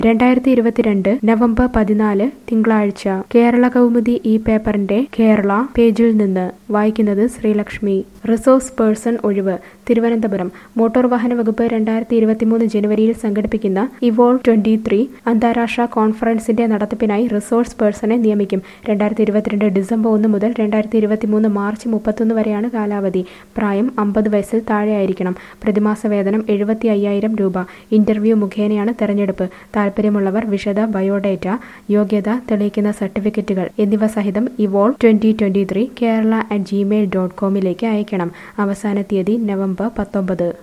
രണ്ടായിരത്തി ഇരുപത്തിരണ്ട് നവംബർ പതിനാല് തിങ്കളാഴ്ച കേരള കൗമുദി ഈ പേപ്പറിന്റെ കേരള പേജിൽ നിന്ന് വായിക്കുന്നത് ശ്രീലക്ഷ്മി റിസോഴ്സ് പേഴ്സൺ ഒഴിവ് തിരുവനന്തപുരം മോട്ടോർ വാഹന വകുപ്പ് രണ്ടായിരത്തി ഇരുപത്തിമൂന്ന് ജനുവരിയിൽ സംഘടിപ്പിക്കുന്ന ഇവോൾവ് ട്വന്റി ത്രീ അന്താരാഷ്ട്ര കോൺഫറൻസിന്റെ നടത്തിപ്പിനായി റിസോഴ്സ് പേഴ്സണെ നിയമിക്കും രണ്ടായിരത്തി ഇരുപത്തിരണ്ട് ഡിസംബർ ഒന്ന് മുതൽ രണ്ടായിരത്തി ഇരുപത്തിമൂന്ന് മാർച്ച് മുപ്പത്തൊന്ന് വരെയാണ് കാലാവധി പ്രായം അമ്പത് വയസ്സിൽ താഴെയായിരിക്കണം പ്രതിമാസ വേതനം എഴുപത്തി അയ്യായിരം രൂപ ഇന്റർവ്യൂ മുഖേനയാണ് തെരഞ്ഞെടുപ്പ് താല്പര്യമുള്ളവർ വിശദ ബയോഡേറ്റ യോഗ്യത തെളിയിക്കുന്ന സർട്ടിഫിക്കറ്റുകൾ എന്നിവ സഹിതം evolve twenty twenty three Kerala at Gmail dot കോമിലേക്ക് അയക്കണം അവസാന തീയതി നവംബർ പത്തൊമ്പത്